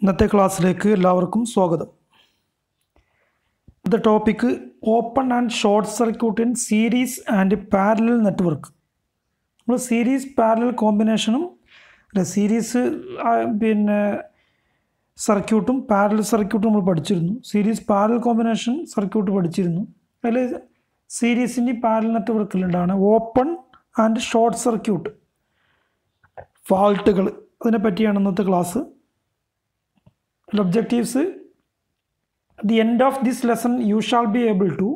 ഇന്നത്തെ ക്ലാസ്സിലേക്ക് എല്ലാവർക്കും സ്വാഗതം the topic open and short circuit in series and parallel network നമ്മൾ സീരീസ് പാരലൽ കോമ്പിനേഷനും അല്ല സീരീസ് പിന്നെ സർക്യൂട്ടും പാരലൽ സർക്യൂട്ടും നമ്മൾ പഠിച്ചിരുന്നു സീരീസ് പാരലൽ കോമ്പിനേഷൻ സർക്യൂട്ട് പഠിച്ചിരുന്നു അതിൽ സീരീസിൻ്റെ പാരലൽ നെറ്റ്വർക്കിലുണ്ടാണ് ഓപ്പൺ ആൻഡ് ഷോർട്ട് സർക്യൂട്ട് ഫാൾട്ടുകൾ അതിനെ പറ്റിയാണ് ഇന്നത്തെ class the objectives at the end of this lesson you shall be able to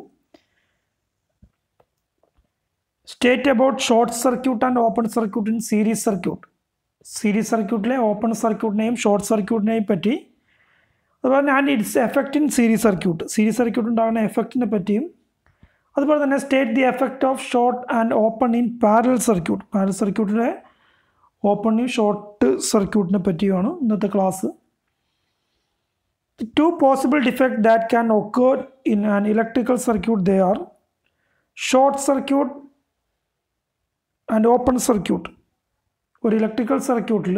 state about short circuit and open circuit in series circuit series സർക്യൂട്ടിലെ open സർക്യൂട്ടിനെയും short സർക്യൂട്ടിനെയും പറ്റി അതുപോലെ തന്നെ and its effect in series circuit series circuit ഉണ്ടാകുന്ന എഫക്റ്റിനെ പറ്റിയും അതുപോലെ തന്നെ state the effect of short and open in parallel circuit parallel സർക്യൂട്ടിലെ ഓപ്പൺ ഷോർട്ട് സർക്യൂട്ടിനെ പറ്റിയുമാണ് ഇന്നത്തെ class two possible defects that can occur in an electrical circuit they are short circuit and open circuit ഒരു electrical സർക്യൂട്ടിൽ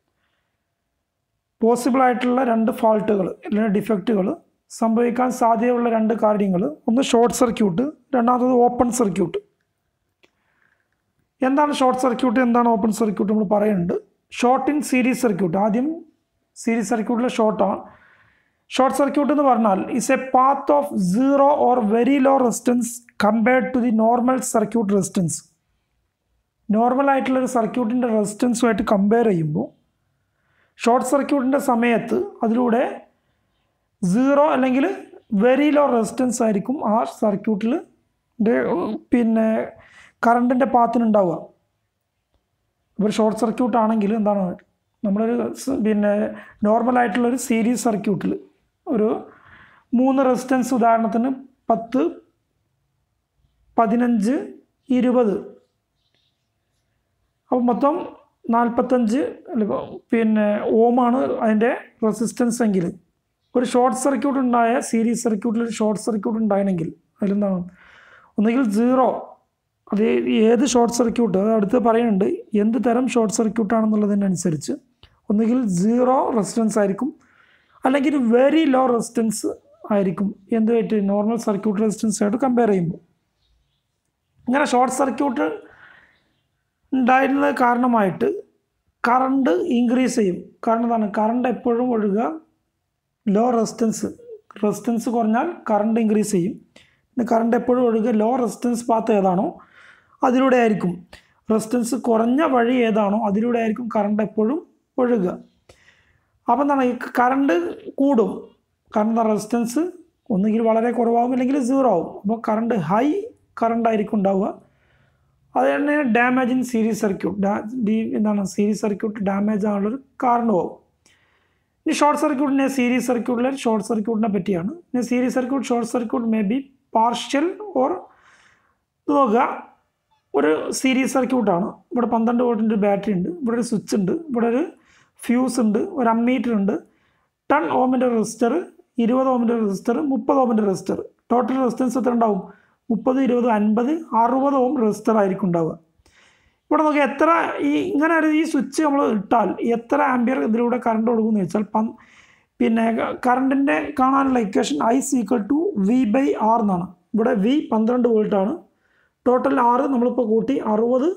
possible ആയിട്ടുള്ള രണ്ട് ഫാൾട്ടുകൾ അല്ലെങ്കിൽ ഡിഫക്റ്റുകൾ സംഭവിക്കാൻ സാധ്യതയുള്ള രണ്ട് കാര്യങ്ങൾ ഒന്ന് ഷോർട്ട് സർക്യൂട്ട് രണ്ടാമത്തത് ഓപ്പൺ സർക്യൂട്ട് എന്താണ് ഷോർട്ട് സർക്യൂട്ട് എന്താണ് ഓപ്പൺ സർക്യൂട്ട് നമ്മൾ പറയുന്നുണ്ട് ഷോർട്ട് ഇൻ സീരീസ് സർക്യൂട്ട് ആദ്യം സീരീസ് സർക്യൂട്ടിലെ ഷോർട്ടാണ് ഷോർട്ട് സർക്യൂട്ട് എന്ന് പറഞ്ഞാൽ is a path of zero or very low resistance compared to the normal circuit resistance normal ആയിട്ടുള്ള ഒരു സർക്യൂട്ടിൻ്റെ റെസിസ്റ്റൻസുമായിട്ട് കമ്പയർ ചെയ്യുമ്പോൾ ഷോർട്ട് സർക്യൂട്ടിൻ്റെ സമയത്ത് അതിലൂടെ സീറോ അല്ലെങ്കിൽ വെരി ലോ റെസിസ്റ്റൻസ് ആയിരിക്കും ആ സർക്യൂട്ടിൽ പിന്നെ കറണ്ടിൻ്റെ പാത്തിനുണ്ടാവുക ഇപ്പോൾ ഷോർട്ട് സർക്യൂട്ട് ആണെങ്കിൽ എന്താണ് നമ്മളൊരു പിന്നെ നോർമലായിട്ടുള്ളൊരു സീരീസ് സർക്യൂട്ടിൽ ഒരു മൂന്ന് റെസിസ്റ്റൻസ് ഉദാഹരണത്തിന് പത്ത് പതിനഞ്ച് ഇരുപത് അപ്പോൾ മൊത്തം നാൽപ്പത്തഞ്ച് പിന്നെ ഓമാണ് അതിൻ്റെ റെസിസ്റ്റൻസ് എങ്കിൽ ഒരു ഷോർട്ട് സർക്യൂട്ട് ഉണ്ടായ സീരീസ് സർക്യൂട്ടിൽ ഒരു ഷോർട്ട് സർക്യൂട്ട് ഉണ്ടായിരുന്നെങ്കിൽ അതിലെന്താണ് ഒന്നുകിൽ സീറോ അത് ഏത് ഷോർട്ട് സർക്യൂട്ട് അത് അടുത്ത് പറയുന്നുണ്ട് എന്ത് തരം ഷോർട്ട് സർക്യൂട്ട് ആണെന്നുള്ളതിനനുസരിച്ച് ഒന്നുകിൽ സീറോ റെസിസ്റ്റൻസ് ആയിരിക്കും അല്ലെങ്കിൽ വെരി ലോ റെസിസ്റ്റൻസ് ആയിരിക്കും എന്തുമായിട്ട് നോർമൽ സർക്യൂട്ട് റെസിസ്റ്റൻസ് ആയിട്ട് കമ്പയർ ചെയ്യുമ്പോൾ ഇങ്ങനെ ഷോർട്ട് സർക്യൂട്ട് ഉണ്ടായിരുന്നത് കാരണമായിട്ട് കറണ്ട് ഇൻക്രീസ് ചെയ്യും കാരണം എന്താണ് കറണ്ട് എപ്പോഴും ഒഴുകുക ലോ റെസിസ്റ്റൻസ് റെസിസ്റ്റൻസ് കുറഞ്ഞാൽ കറണ്ട് ഇൻക്രീസ് ചെയ്യും പിന്നെ കറണ്ട് എപ്പോഴും ഒഴുകുക ലോ റെസിസ്റ്റൻസ് പാത്ത് ഏതാണോ അതിലൂടെ ആയിരിക്കും റെസിസ്റ്റൻസ് കുറഞ്ഞ വഴി ഏതാണോ അതിലൂടെ ആയിരിക്കും കറണ്ട് എപ്പോഴും ഒഴുകുക അപ്പം എന്താണ് ഈ കറണ്ട് കൂടും കാരണം റെസിസ്റ്റൻസ് ഒന്നുകിൽ വളരെ കുറവാകും അല്ലെങ്കിൽ സീറോ ആവും അപ്പോൾ കറണ്ട് ഹൈ കറണ്ട് ആയിരിക്കും ഉണ്ടാവുക അത് തന്നെ ഡാമേജ് ഇൻ സീരീസ് സർക്യൂട്ട് ഡി എന്താണ് സീരീസ് സർക്യൂട്ട് ഡാമേജ് ആകാനുള്ളൊരു കാരണമാവും ഇനി ഷോർട്ട് സർക്യൂട്ടിനെ സീരീസ് സർക്യൂട്ടിലെ ഷോർട്ട് സർക്യൂട്ടിനെ പറ്റിയാണ് ഇനി series circuit short circuit may be partial or നോക്കുക ഒരു സീരീസ് സർക്യൂട്ടാണ് ഇവിടെ പന്ത്രണ്ട് വോൾട്ടിൻ്റെ ബാറ്ററി ഉണ്ട് ഇവിടെ ഒരു സ്വിച്ച് ഉണ്ട് ഇവിടെ ഒരു ഫ്യൂസ് ഉണ്ട് ഒരു അമ്മീറ്റർ ഉണ്ട് ടൺ ഓമിൻ്റെ റെസിസ്റ്റർ ഇരുപത് ഓമിൻ്റെ റെസിസ്റ്റർ മുപ്പത് ഓമിൻ്റെ റെസിസ്റ്റർ ടോട്ടൽ റെസിസ്റ്റൻസ് എത്ര ഉണ്ടാവും മുപ്പത് ഇരുപത് അൻപത് അറുപത് ഓം റെസിസ്റ്റർ ആയിരിക്കും ഉണ്ടാവുക ഇവിടെ നോക്കി എത്ര ഈ ഇങ്ങനെ ഒരു ഈ സ്വിച്ച് നമ്മൾ ഇട്ടാൽ എത്ര ആംബിയർ ഇതിലൂടെ കറണ്ട് കൊടുക്കുമെന്ന് വെച്ചാൽ പന് പിന്നെ കറണ്ടിൻ്റെ കാണാനുള്ള equation I is equal to V by R എന്നാണ് ഇവിടെ വി പന്ത്രണ്ട് വോൾട്ടാണ് ടോട്ടൽ ആറ് നമ്മളിപ്പോൾ കൂട്ടി അറുപത്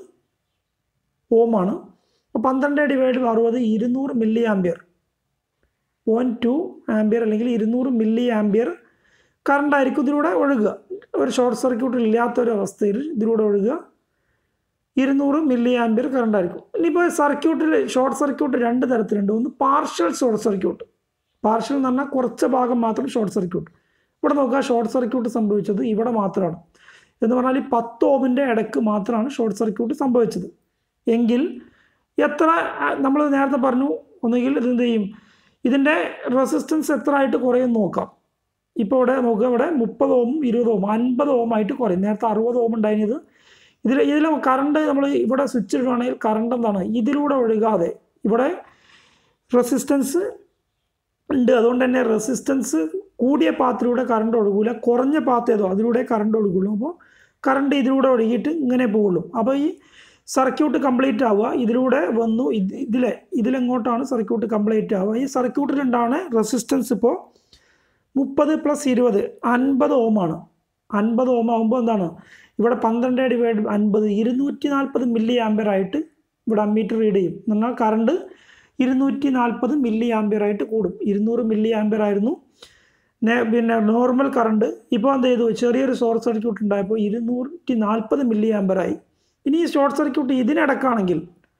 ഓമാണ് അപ്പോൾ പന്ത്രണ്ട് ഡിവൈഡ് അറുപത് ഇരുന്നൂറ് milli ampere point two ampere അല്ലെങ്കിൽ ഇരുന്നൂറ് മില്ലി ആംബിയർ കറണ്ട് ആയിരിക്കും ഇതിലൂടെ ഒഴുകുക ഒരു ഷോർട്ട് സർക്യൂട്ട് ഇല്ലാത്തൊരു അവസ്ഥയിൽ ഇതിലൂടെ ഒഴുകുക ഇരുന്നൂറ് മില്ലി ആംബിയർ കറണ്ട് ആയിരിക്കും ഇനിയിപ്പോൾ സർക്യൂട്ടിൽ ഷോർട്ട് സർക്യൂട്ട് രണ്ട് തരത്തിലുണ്ട് ഒന്ന് പാർഷ്യൽ ഷോർട്ട് സർക്യൂട്ട് പാർഷ്യൽ എന്ന് പറഞ്ഞാൽ കുറച്ച് ഭാഗം മാത്രം ഷോർട്ട് സർക്യൂട്ട് ഇവിടെ നോക്കുക ഷോർട്ട് സർക്യൂട്ട് സംഭവിച്ചത് ഇവിടെ മാത്രമാണ് എന്ന് പറഞ്ഞാൽ ഈ പത്ത് ഓമിൻ്റെ ഇടയ്ക്ക് മാത്രമാണ് ഷോർട്ട് സർക്യൂട്ട് സംഭവിച്ചത് എങ്കിൽ എത്ര നമ്മൾ നേരത്തെ പറഞ്ഞു ഒന്നുകിൽ ഇതെന്ത് ചെയ്യും ഇതിൻ്റെ റെസിസ്റ്റൻസ് എത്ര ആയിട്ട് കുറയും നോക്കാം ഇപ്പോൾ ഇവിടെ നോക്കുക ഇവിടെ മുപ്പത് ഓം ഇരുപത് ഓം അൻപത് ഓം ആയിട്ട് കുറയും നേരത്തെ അറുപത് ഓം ഉണ്ടായിരുന്നത് ഇതിൽ ഇതിൽ കറണ്ട് നമ്മൾ ഇവിടെ സ്വിച്ച് ഇടുകയാണെങ്കിൽ കറണ്ട് എന്താണ് ഇതിലൂടെ ഒഴുകാതെ ഇവിടെ റെസിസ്റ്റൻസ് ഉണ്ട് അതുകൊണ്ട് തന്നെ റെസിസ്റ്റൻസ് കൂടിയ പാത്തിലൂടെ കറണ്ട് ഒഴുകില്ല കുറഞ്ഞ പാത്ത് ഏതോ അതിലൂടെ കറണ്ട് ഒഴുകുള്ളൂ അപ്പോൾ കറണ്ട് ഇതിലൂടെ ഒഴുകിയിട്ട് ഇങ്ങനെ പോകുള്ളൂ അപ്പോൾ ഈ സർക്യൂട്ട് കംപ്ലീറ്റ് ആവുക ഇതിലൂടെ വന്നു ഇത് ഇതിലെ ഇതിലെങ്ങോട്ടാണ് സർക്യൂട്ട് കംപ്ലീറ്റ് ആവുക ഈ സർക്യൂട്ടിലുണ്ടാണ് റെസിസ്റ്റൻസ് ഇപ്പോൾ മുപ്പത് പ്ലസ് ഇരുപത് അൻപത് ഓമാണ് അൻപത് ഓം ആകുമ്പോൾ എന്താണ് ഇവിടെ പന്ത്രണ്ട് ഡിവൈഡ് അൻപത് ഇരുന്നൂറ്റി നാൽപ്പത് മില്ലി ആംബിയർ ആയിട്ട് ഇവിടെ അമ്മീറ്റർ റീഡ് ചെയ്യും എന്ന് പറഞ്ഞാൽ കറണ്ട് ഇരുന്നൂറ്റി നാൽപ്പത് മില്ലി ആംബിയർ ആയിട്ട് കൂടും ഇരുന്നൂറ് മില്ലി ആംബിയർ ആയിരുന്നു നേ- പിന്നെ നോർമൽ കറണ്ട് ഇപ്പോൾ എന്ത് ചെയ്തു ചെറിയൊരു ഷോർട്ട് സർക്യൂട്ട് ഉണ്ടായപ്പോൾ ഇരുന്നൂറ്റി നാൽപ്പത് മില്ലി ആംബിയർ ആയി ഇനി ഈ ഷോർട്ട് സർക്യൂട്ട് ഇതിനിടക്കാണെങ്കിൽ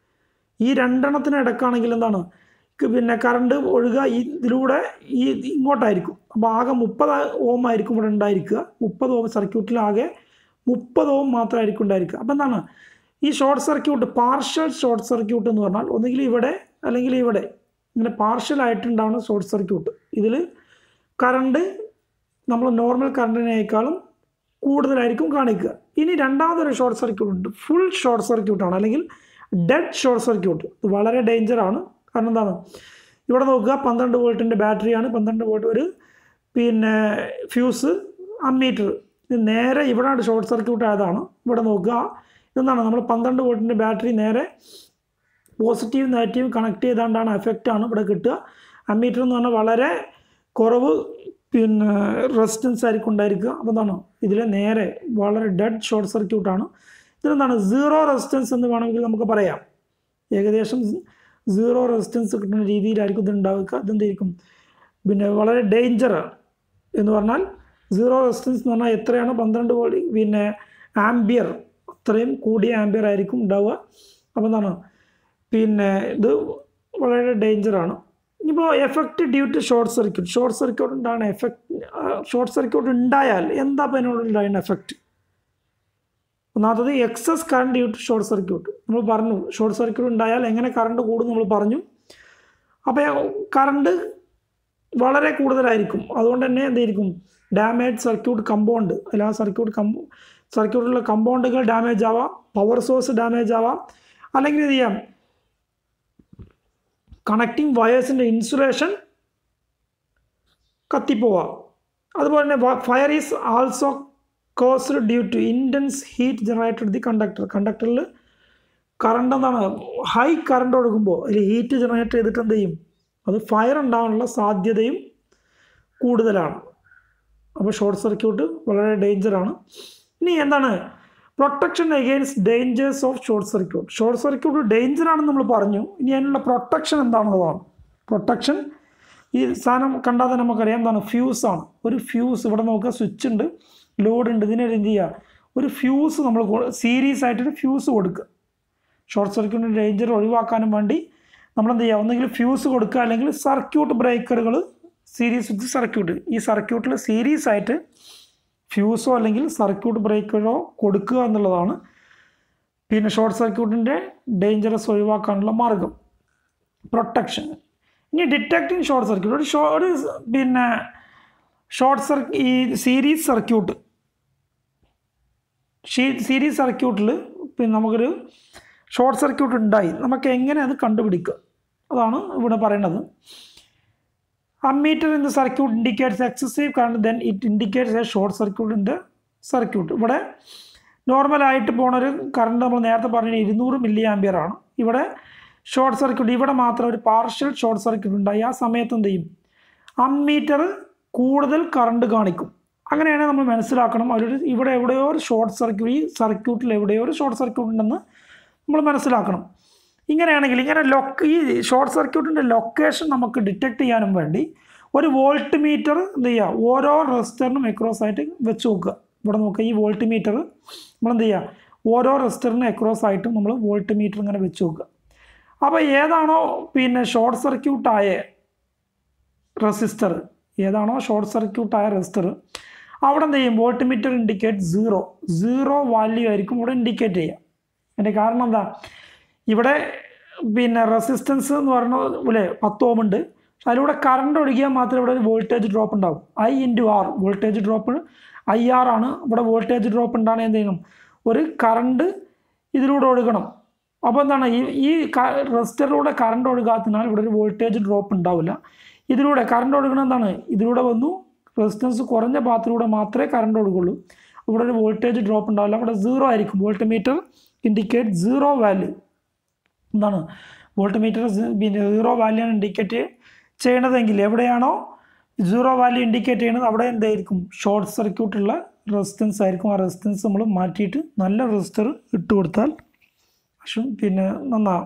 ഈ രണ്ടെണ്ണത്തിന് ഇടക്കാണെങ്കിൽ എന്താണ് ക്ക് പിന്നെ കറണ്ട് ഒഴുകുക ഈ ഇതിലൂടെ ഈ ഇങ്ങോട്ടായിരിക്കും അപ്പോൾ ആകെ മുപ്പത് ഓം ആയിരിക്കും ഇവിടെ ഉണ്ടായിരിക്കുക മുപ്പത് ഓം സർക്യൂട്ടിൽ ആകെ മുപ്പത് ഓം മാത്രമായിരിക്കും ഉണ്ടായിരിക്കുക അപ്പോൾ എന്താണ് ഈ short circuit partial short circuit എന്ന് പറഞ്ഞാൽ ഒന്നുകിൽ ഇവിടെ അല്ലെങ്കിൽ ഇവിടെ ഇങ്ങനെ പാർഷ്യൽ ആയിട്ടുണ്ടാവുന്ന ഷോർട്ട് സർക്യൂട്ട് ഇതിൽ കറണ്ട് നമ്മൾ നോർമൽ കറണ്ടിനേക്കാളും കൂടുതലായിരിക്കും കാണിക്കുക ഇനി രണ്ടാമതൊരു ഷോർട്ട് സർക്യൂട്ട് ഉണ്ട് ഫുൾ ഷോർട്ട് സർക്യൂട്ടാണ് അല്ലെങ്കിൽ ഡെഡ് ഷോർട്ട് സർക്യൂട്ട് ഇത് വളരെ ഡേഞ്ചറാണ് കാരണം എന്താണ് ഇവിടെ നോക്കുക പന്ത്രണ്ട് വോൾട്ടിൻ്റെ ബാറ്ററിയാണ് പന്ത്രണ്ട് വോൾട്ട് ഒരു പിന്നെ ഫ്യൂസ് അമ്മീറ്റർ ഇത് നേരെ ഇവിടെയാണ് ഷോർട്ട് സർക്യൂട്ട് ആയതാണ് ഇവിടെ നോക്കുക ഇതെന്താണ് നമ്മൾ പന്ത്രണ്ട് വോൾട്ടിൻ്റെ ബാറ്ററി നേരെ പോസിറ്റീവ് നെഗറ്റീവ് കണക്ട് ചെയ്താണ്ടാണ് എഫക്റ്റാണ് ഇവിടെ കിട്ടുക അമ്മീറ്റർ എന്ന് പറഞ്ഞാൽ വളരെ കുറവ് പിന്നെ റെസിസ്റ്റൻസ് ആയിരിക്കും ഉണ്ടായിരിക്കുക അപ്പോൾ എന്താണ് ഇതിൽ നേരെ വളരെ ഡെഡ് ഷോർട്ട് സർക്യൂട്ടാണ് ഇതിലെന്താണ് സീറോ റെസിസ്റ്റൻസ് എന്ന് വേണമെങ്കിൽ നമുക്ക് പറയാം ഏകദേശം സീറോ റെസിസ്റ്റൻസ് കിട്ടുന്ന രീതിയിലായിരിക്കും ഇത് ഉണ്ടാവുക ഇതെന്തായിരിക്കും പിന്നെ വളരെ ഡേഞ്ചറാണ് എന്ന് പറഞ്ഞാൽ സീറോ റെസിസ്റ്റൻസ് എന്ന് പറഞ്ഞാൽ എത്രയാണ് പന്ത്രണ്ട് വോൾട്ട് പിന്നെ ആംബിയർ അത്രയും കൂടിയ ആംബിയർ ആയിരിക്കും ഉണ്ടാവുക അപ്പോൾ എന്താണ് പിന്നെ ഇത് വളരെ ഡേഞ്ചറാണ് ഇനിയിപ്പോൾ effect due to short circuit short circuit ഉണ്ടാകുന്ന എഫക്റ്റ് ഷോർട്ട് സർക്യൂട്ട് ഉണ്ടായാൽ എന്താ അപ്പോൾ അതിനോട് ഉണ്ടാകുന്ന എഫക്റ്റ് ഒന്നാമത്തത് excess current due to short circuit നമ്മൾ പറഞ്ഞു ഷോർട്ട് സർക്യൂട്ട് ഉണ്ടായാൽ എങ്ങനെ കറണ്ട് കൂടും നമ്മൾ പറഞ്ഞു അപ്പോൾ കറണ്ട് വളരെ കൂടുതലായിരിക്കും അതുകൊണ്ട് തന്നെ എന്തായിരിക്കും ഡാമേജ് സർക്യൂട്ട് കമ്പൗണ്ട് അല്ല ആ സർക്യൂട്ട് കമ്പ സർക്യൂട്ടിലുള്ള കമ്പൗണ്ടുകൾ ഡാമേജ് ആവാം പവർ സോഴ്സ് ഡാമേജ് ആവാം അല്ലെങ്കിൽ എന്ത് ചെയ്യാം കണക്റ്റിംഗ് വയേഴ്സിൻ്റെ ഇൻസുലേഷൻ കത്തിപ്പോവാം അതുപോലെ തന്നെ fire is also caused due to intense heat generated the conductor കണ്ടക്ടറിൽ കറണ്ട് എന്താണ് ഹൈ കറണ്ട് ഒഴുകുമ്പോൾ അതിൽ ഹീറ്റ് ജനറേറ്റ് ചെയ്തിട്ട് എന്ത് ചെയ്യും അത് ഫയർ ഉണ്ടാകാനുള്ള സാധ്യതയും കൂടുതലാണ് അപ്പോൾ ഷോർട്ട് സർക്യൂട്ട് വളരെ ഡേഞ്ചറാണ് ഇനി എന്താണ് protection against dangers of short circuit short circuit ഡേഞ്ചറാണെന്ന് നമ്മൾ പറഞ്ഞു ഇനി അതിനുള്ള പ്രൊട്ടക്ഷൻ എന്താണെന്നതാണ് പ്രൊട്ടക്ഷൻ ഈ സാധനം കണ്ടാൽ തന്നെ നമുക്കറിയാം എന്താണ് ഫ്യൂസ് ആണ് ഒരു ഫ്യൂസ് ഇവിടെ നോക്കുക സ്വിച്ച് ഉണ്ട് ലോഡ് ഉണ്ട് ഇതിനൊരു എന്ത് ചെയ്യുക ഒരു ഫ്യൂസ് നമ്മൾ സീരീസ് ആയിട്ടൊരു ഫ്യൂസ് കൊടുക്കുക ഷോർട്ട് സർക്യൂട്ടിൻ്റെ ഡേഞ്ചർ ഒഴിവാക്കാനും വേണ്ടി നമ്മൾ എന്ത് ചെയ്യുക ഒന്നെങ്കിൽ ഫ്യൂസ് കൊടുക്കുക അല്ലെങ്കിൽ സർക്യൂട്ട് ബ്രേക്കറുകൾ സീരീസ് വിത്ത് സർക്യൂട്ട് ഈ സർക്യൂട്ടിൽ സീരീസ് ആയിട്ട് ഫ്യൂസോ അല്ലെങ്കിൽ സർക്യൂട്ട് ബ്രേക്കറോ കൊടുക്കുക എന്നുള്ളതാണ് പിന്നെ ഷോർട്ട് സർക്യൂട്ടിൻ്റെ ഡേഞ്ചറസ് ഒഴിവാക്കാനുള്ള മാർഗം പ്രൊട്ടക്ഷൻ ഇനി ഡിറ്റക്റ്റിംഗ് ഷോർട്ട് സർക്യൂട്ട് ഒരു ഷോ ഒരു പിന്നെ ഷോർട്ട് സർക്യൂ ഈ സീരീസ് സർക്യൂട്ട് സീരീസ് സർക്യൂട്ടിൽ പിന്നെ നമുക്കൊരു ഷോർട്ട് സർക്യൂട്ട് ഉണ്ടായി നമുക്ക് എങ്ങനെ അത് കണ്ടുപിടിക്കുക അതാണ് ഇവിടെ പറയുന്നത് ammeter in the circuit indicates excessive current then it indicates a short circuit in the circuit ഇവിടെ നോർമലായിട്ട് പോണൊരു കറണ്ട് നമ്മൾ നേരത്തെ പറഞ്ഞ ഇരുന്നൂറ് മില്ലി ആംബിയർ ആണ് ഇവിടെ ഷോർട്ട് സർക്യൂട്ട് ഇവിടെ മാത്രം ഒരു പാർഷ്യൽ ഷോർട്ട് സർക്യൂട്ട് ഉണ്ടായി ആ സമയത്ത് എന്ത് ചെയ്യും അമ്മീറ്റർ കൂടുതൽ കറണ്ട് കാണിക്കും അങ്ങനെയാണ് നമ്മൾ മനസ്സിലാക്കണം ഒരു ഇവിടെ എവിടെയോ ഒരു ഷോർട്ട് സർക്യൂട്ട് ഈ സർക്യൂട്ടിൽ എവിടെയോ ഒരു ഷോർട്ട് സർക്യൂട്ട് ഉണ്ടെന്ന് നമ്മൾ മനസ്സിലാക്കണം ഇങ്ങനെയാണെങ്കിൽ ഇങ്ങനെ ലൊക്ക് ഈ ഷോർട്ട് സർക്യൂട്ടിൻ്റെ ലൊക്കേഷൻ നമുക്ക് ഡിറ്റക്ട് ചെയ്യാനും വേണ്ടി ഒരു വോൾട്ട് മീറ്റർ എന്ത് ചെയ്യുക ഓരോ റെസിസ്റ്ററിനും എക്രോസ് ആയിട്ട് വെച്ച് നോക്കുക ഇവിടെ നോക്കുക ഈ വോൾട്ട് മീറ്റർ നമ്മൾ എന്ത് ചെയ്യുക ഓരോ റെസിസ്റ്ററിനും എക്രോസ് ആയിട്ടും നമ്മൾ വോൾട്ട് മീറ്റർ ഇങ്ങനെ വെച്ച് നോക്കുക അപ്പോൾ ഏതാണോ പിന്നെ ഷോർട്ട് സർക്യൂട്ടായ റെസിസ്റ്റർ ഏതാണോ ഷോർട്ട് സർക്യൂട്ടായ റെസിസ്റ്റർ അവിടെ എന്ത് ചെയ്യും volt meter indicate zero zero value ആയിരിക്കും ഇവിടെ ഇൻഡിക്കേറ്റ് ചെയ്യുക അതിൻ്റെ കാരണം എന്താ ഇവിടെ പിന്നെ റെസിസ്റ്റൻസ് എന്ന് പറഞ്ഞ പോലെ പത്ത് ഓം ഉണ്ട് പക്ഷെ അതിലൂടെ കറണ്ട് ഒഴുകിയാൽ മാത്രമേ ഇവിടെ ഒരു വോൾട്ടേജ് ഡ്രോപ്പ് ഉണ്ടാവും I into R voltage drop I R ആണ് ഇവിടെ വോൾട്ടേജ് ഡ്രോപ്പ് ഉണ്ടാണ് എന്ത് ചെയ്യണം ഒരു കറണ്ട് ഇതിലൂടെ ഒഴുകണം അപ്പോൾ എന്താണ് ഈ ഈ റെസിസ്റ്ററിലൂടെ കറണ്ട് ഒഴുകാത്തതിനാൽ ഇവിടെ ഒരു വോൾട്ടേജ് ഡ്രോപ്പ് ഉണ്ടാവില്ല ഇതിലൂടെ കറണ്ട് ഒഴുകണം എന്താണ് ഇതിലൂടെ വന്നു റെസിസ്റ്റൻസ് കുറഞ്ഞ ഭാഗത്തിലൂടെ മാത്രമേ കറണ്ട് ഒഴുകുള്ളൂ ഇവിടെ ഒരു വോൾട്ടേജ് ഡ്രോപ്പ് ഉണ്ടാവില്ല അവിടെ സീറോ ആയിരിക്കും volt meter indicate zero value എന്താണ് വോൾട്ട്മീറ്റർ പിന്നെ സീറോ വാല്യൂ ആണ് ഇൻഡിക്കേറ്റ് ചെയ്യണതെങ്കിൽ എവിടെയാണോ സീറോ വാല്യൂ ഇൻഡിക്കേറ്റ് ചെയ്യണത് അവിടെ എന്തായിരിക്കും ഷോർട്ട് സർക്യൂട്ടുള്ള റെസിസ്റ്റൻസ് ആയിരിക്കും ആ റെസിസ്റ്റൻസ് നമ്മൾ മാറ്റിയിട്ട് നല്ല റെസിസ്റ്റർ ഇട്ട് കൊടുത്താൽ പക്ഷെ പിന്നെ നന്നാവും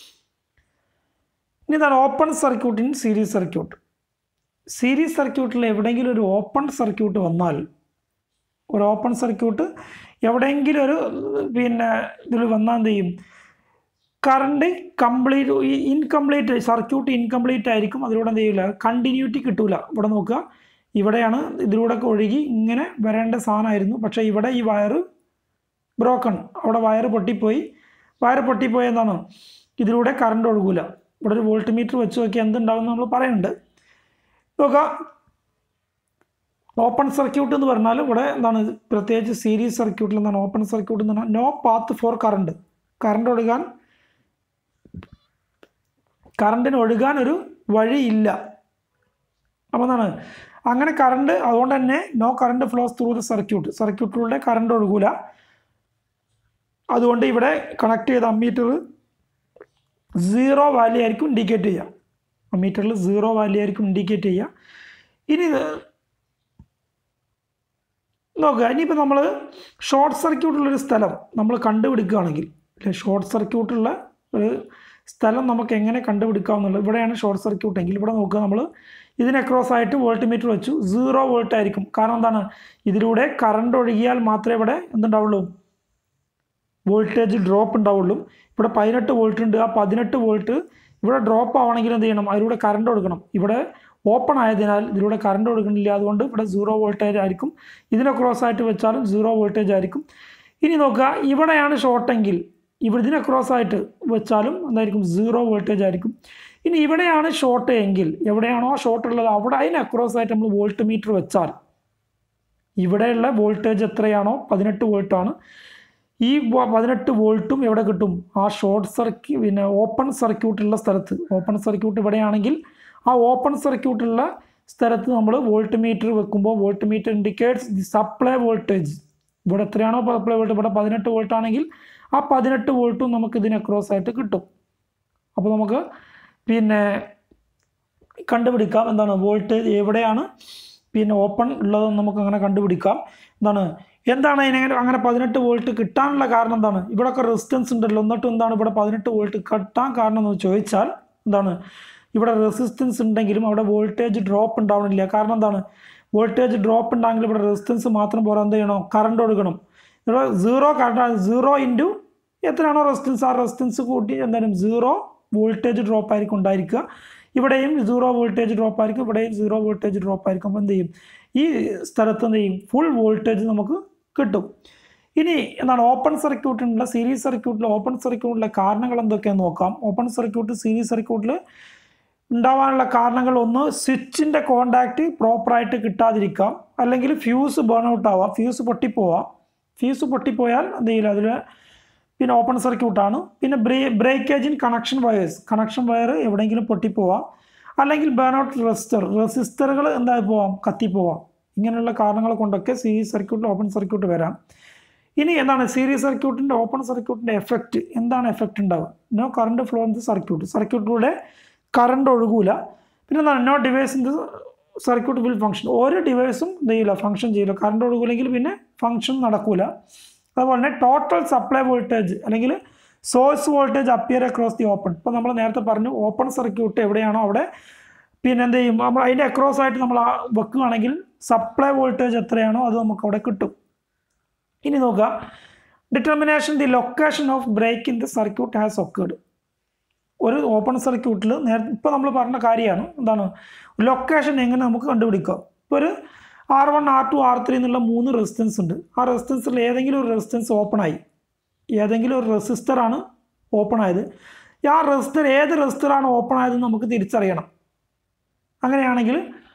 ഇനി ഇതാണ് open circuit in series circuit series സർക്യൂട്ടിൽ എവിടെയെങ്കിലും ഒരു ഓപ്പൺ സർക്യൂട്ട് വന്നാൽ ഒരു ഓപ്പൺ സർക്യൂട്ട് എവിടെയെങ്കിലും ഒരു പിന്നെ ഇതിൽ വന്നാൽ എന്ത് ചെയ്യും current complete incomplete circuit incomplete ആയിരിക്കും അതിലൂടെ എന്ത് ചെയ്യില്ല കണ്ടിന്യൂറ്റി കിട്ടൂല ഇവിടെ നോക്കുക ഇവിടെയാണ് ഇതിലൂടെ ഒക്കെ ഒഴുകി ഇങ്ങനെ വരേണ്ട സാധനമായിരുന്നു പക്ഷേ ഇവിടെ ഈ വയറ് ബ്രോക്കൺ അവിടെ വയർ പൊട്ടിപ്പോയി വയർ പൊട്ടിപ്പോയി എന്താണ് ഇതിലൂടെ കറണ്ട് ഒഴുകൂല ഇവിടെ ഒരു വോൾട്ട് മീറ്റർ വെച്ച് നോക്കി എന്തുണ്ടാവും നമ്മൾ പറയുന്നുണ്ട് നോക്കുക ഓപ്പൺ സർക്യൂട്ട് എന്ന് പറഞ്ഞാൽ ഇവിടെ എന്താണ് പ്രത്യേകിച്ച് സീരീസ് സർക്യൂട്ടിൽ എന്താണ് ഓപ്പൺ സർക്യൂട്ട് എന്ന് പറഞ്ഞാൽ no path for current current ഒഴുകാൻ കറണ്ടിന് ഒഴുകാൻ ഒരു വഴിയില്ല അപ്പോൾ എന്താണ് അങ്ങനെ കറണ്ട് അതുകൊണ്ട് തന്നെ no current flows through the circuit സർക്യൂട്ടിലൂടെ കറണ്ട് ഒഴുകൂല അതുകൊണ്ട് ഇവിടെ കണക്ട് ചെയ്ത അമ്മീറ്റർ സീറോ വാല്യൂ ആയിരിക്കും ഇൻഡിക്കേറ്റ് ചെയ്യുക അമ്മീറ്ററിൽ സീറോ വാല്യൂ ആയിരിക്കും ഇൻഡിക്കേറ്റ് ചെയ്യുക ഇനി ഇത് നോക്കുക ഇനിയിപ്പോൾ നമ്മൾ ഷോർട്ട് സർക്യൂട്ടുള്ളൊരു സ്ഥലം നമ്മൾ കണ്ടുപിടിക്കുകയാണെങ്കിൽ അല്ലെ ഷോർട്ട് സർക്യൂട്ടുള്ള ഒരു സ്ഥലം നമുക്ക് എങ്ങനെ കണ്ടുപിടിക്കാമെന്നുള്ളത് ഇവിടെയാണ് ഷോർട്ട് സർക്യൂട്ട് എങ്കിൽ ഇവിടെ നോക്കുക നമ്മൾ ഇതിന് ക്രോസ് ആയിട്ട് വോൾട്ട് മീറ്റർ വെച്ചു സീറോ വോൾട്ട് ആയിരിക്കും കാരണം എന്താണ് ഇതിലൂടെ കറണ്ട് ഒഴുകിയാൽ മാത്രമേ ഇവിടെ എന്തുണ്ടാവുള്ളൂ വോൾട്ടേജ് ഡ്രോപ്പ് ഉണ്ടാവുള്ളൂ ഇവിടെ പതിനെട്ട് വോൾട്ട് ഉണ്ട് ആ പതിനെട്ട് വോൾട്ട് ഇവിടെ ഡ്രോപ്പ് ആവണമെങ്കിൽ എന്ത് ചെയ്യണം അതിലൂടെ കറണ്ട് കൊടുക്കണം ഇവിടെ ഓപ്പൺ ആയതിനാൽ ഇതിലൂടെ കറണ്ട് കൊടുക്കണില്ല അതുകൊണ്ട് ഇവിടെ സീറോ വോൾട്ടേജ് ആയിരിക്കും ഇതിനെ ക്രോസ് ആയിട്ട് വെച്ചാലും സീറോ വോൾട്ടേജ് ആയിരിക്കും ഇനി നോക്കുക ഇവിടെയാണ് ഷോർട്ടെങ്കിൽ ഇവിടെ ഇതിനെ ക്രോസ് ആയിട്ട് വെച്ചാലും എന്തായിരിക്കും സീറോ വോൾട്ടേജ് ആയിരിക്കും ഇനി ഇവിടെയാണ് ഷോർട്ട് എങ്കിൽ എവിടെയാണോ ഷോർട്ട് ഉള്ളത് അവിടെ അതിന് അക്രോസ് ആയിട്ട് നമ്മൾ വോൾട്ട് മീറ്റർ വെച്ചാൽ ഇവിടെയുള്ള വോൾട്ടേജ് എത്രയാണോ പതിനെട്ട് വോൾട്ടാണ് ഈ വ- പതിനെട്ട് വോൾട്ടും എവിടെ കിട്ടും ആ ഷോർട്ട് സർക്യൂ പിന്നെ ഓപ്പൺ സർക്യൂട്ടുള്ള സ്ഥലത്ത് ഓപ്പൺ സർക്യൂട്ട് ഇവിടെയാണെങ്കിൽ ആ ഓപ്പൺ സർക്യൂട്ടുള്ള സ്ഥലത്ത് നമ്മൾ വോൾട്ട് മീറ്റർ വെക്കുമ്പോൾ volt meter indicates the supply voltage ഇവിടെ എത്രയാണോ സപ്ലൈ വോൾട്ട് ഇവിടെ പതിനെട്ട് വോൾട്ട് ആണെങ്കിൽ ആ പതിനെട്ട് വോൾട്ടും നമുക്ക് ഇതിന് അക്രോസ് ആയിട്ട് കിട്ടും അപ്പോൾ നമുക്ക് പിന്നെ കണ്ടുപിടിക്കാം എന്താണ് വോൾട്ടേജ് എവിടെയാണ് പിന്നെ ഓപ്പൺ ഉള്ളതെന്ന് നമുക്ക് അങ്ങനെ കണ്ടുപിടിക്കാം എന്താണ് എന്താണ് അതിനെ അങ്ങനെ പതിനെട്ട് വോൾട്ട് കിട്ടാനുള്ള കാരണം എന്താണ് ഇവിടെയൊക്കെ റെസിസ്റ്റൻസ് ഉണ്ടല്ലോ എന്നിട്ടും എന്താണ് ഇവിടെ പതിനെട്ട് വോൾട്ട് കിട്ടാൻ കാരണം എന്ന് ചോദിച്ചാൽ എന്താണ് ഇവിടെ റെസിസ്റ്റൻസ് ഉണ്ടെങ്കിലും അവിടെ വോൾട്ടേജ് ഡ്രോപ്പ് ഉണ്ടാവണില്ല കാരണം എന്താണ് വോൾട്ടേജ് ഡ്രോപ്പ് ഉണ്ടെങ്കിൽ ഇവിടെ റെസിസ്റ്റൻസ് മാത്രം പോരാ എന്ത് ചെയ്യണം കറണ്ട് കൊടുക്കണം ഇവിടെ സീറോ കറണ്ട് സീറോ ഇൻറ്റു എത്രയാണോ റെസിസ്റ്റൻസ് ആ റെസിസ്റ്റൻസ് കൂട്ടി എന്തായാലും സീറോ വോൾട്ടേജ് ഡ്രോപ്പ് ആയിരിക്കും ഉണ്ടായിരിക്കുക ഇവിടെയും സീറോ വോൾട്ടേജ് ഡ്രോപ്പ് ആയിരിക്കും ഇവിടെയും സീറോ വോൾട്ടേജ് ഡ്രോപ്പ് ആയിരിക്കും അപ്പോൾ എന്ത് ചെയ്യും ഈ സ്ഥലത്ത് എന്ത് ചെയ്യും ഫുൾ വോൾട്ടേജ് നമുക്ക് കിട്ടും ഇനി എന്താണ് ഓപ്പൺ സർക്യൂട്ടിനുള്ള സീരീസ് സർക്യൂട്ടിൽ ഓപ്പൺ സർക്യൂട്ടിലെ കാരണങ്ങൾ എന്തൊക്കെയാണെന്ന് നോക്കാം ഓപ്പൺ സർക്യൂട്ട് സീരീസ് സർക്യൂട്ടിൽ ഉണ്ടാവാനുള്ള കാരണങ്ങൾ ഒന്ന് സ്വിച്ചിൻ്റെ കോണ്ടാക്റ്റ് പ്രോപ്പറായിട്ട് കിട്ടാതിരിക്കാം അല്ലെങ്കിൽ ഫ്യൂസ് ബേൺ ഔട്ട് ആവാം ഫ്യൂസ് പൊട്ടിപ്പോവാം ഫ്യൂസ് പൊട്ടിപ്പോയാൽ എന്ത് ചെയ്യില്ല അതിൽ പിന്നെ ഓപ്പൺ സർക്യൂട്ടാണ് പിന്നെ ബ്രേ breakage in connection wires connection wire എവിടെയെങ്കിലും പൊട്ടിപ്പോവാം അല്ലെങ്കിൽ ബേൺ ഔട്ട് റെസിസ്റ്റർ റെസിസ്റ്ററുകൾ എന്തായി പോവാം കത്തിപ്പോവാം ഇങ്ങനെയുള്ള കാരണങ്ങൾ കൊണ്ടൊക്കെ സീരീസ് സർക്യൂട്ടിൽ ഓപ്പൺ സർക്യൂട്ട് വരാം ഇനി എന്താണ് സീരീസ് സർക്യൂട്ടിൻ്റെ ഓപ്പൺ സർക്യൂട്ടിൻ്റെ എഫക്റ്റ് എന്താണ് എഫക്റ്റ് ഉണ്ടാവുക no current flow in the circuit സർക്യൂട്ടിലൂടെ കറണ്ട് ഒഴുകൂല പിന്നെ എന്താണ് no device in the circuit will function ഓരോ ഡിവൈസും എന്ത് ചെയ്യില്ല ഫംഗ്ഷൻ ചെയ്യില്ല കറണ്ട് ഒഴുകൂലെങ്കിൽ പിന്നെ ഫംഗ്ഷൻ നടക്കൂല അതുപോലെ തന്നെ ടോട്ടൽ സപ്ലൈ വോൾട്ടേജ് അല്ലെങ്കിൽ source voltage appear across the open ഇപ്പോൾ നമ്മൾ നേരത്തെ പറഞ്ഞു ഓപ്പൺ സർക്യൂട്ട് എവിടെയാണോ അവിടെ പിന്നെ എന്ത് ചെയ്യും നമ്മൾ അതിൻ്റെ അക്രോസ് ആയിട്ട് നമ്മൾ ആ വെക്കുകയാണെങ്കിൽ സപ്ലൈ വോൾട്ടേജ് എത്രയാണോ അത് നമുക്ക് അവിടെ കിട്ടും ഇനി നോക്കുക determination the location of break in the circuit has occurred ഒരു ഓപ്പൺ സർക്യൂട്ടിൽ നേരത്തെ ഇപ്പോൾ നമ്മൾ പറഞ്ഞ കാര്യമാണ് എന്താണ് ലൊക്കേഷൻ എങ്ങനെ നമുക്ക് കണ്ടുപിടിക്കാം ഇപ്പോൾ ഒരു R one R two R three എന്നുള്ള മൂന്ന് റെസിസ്റ്റൻസ് ഉണ്ട് ആ റെസിസ്റ്റൻസിൽ ഏതെങ്കിലും ഒരു റെസിസ്റ്റൻസ് ഓപ്പൺ ആയി ഏതെങ്കിലും ഒരു റെസിസ്റ്ററാണ് ഓപ്പൺ ആയത് ആ റെസിസ്റ്റർ ഏത് റെസിസ്റ്ററാണ് ഓപ്പൺ ആയതെന്ന് നമുക്ക് തിരിച്ചറിയണം അങ്ങനെയാണെങ്കിൽ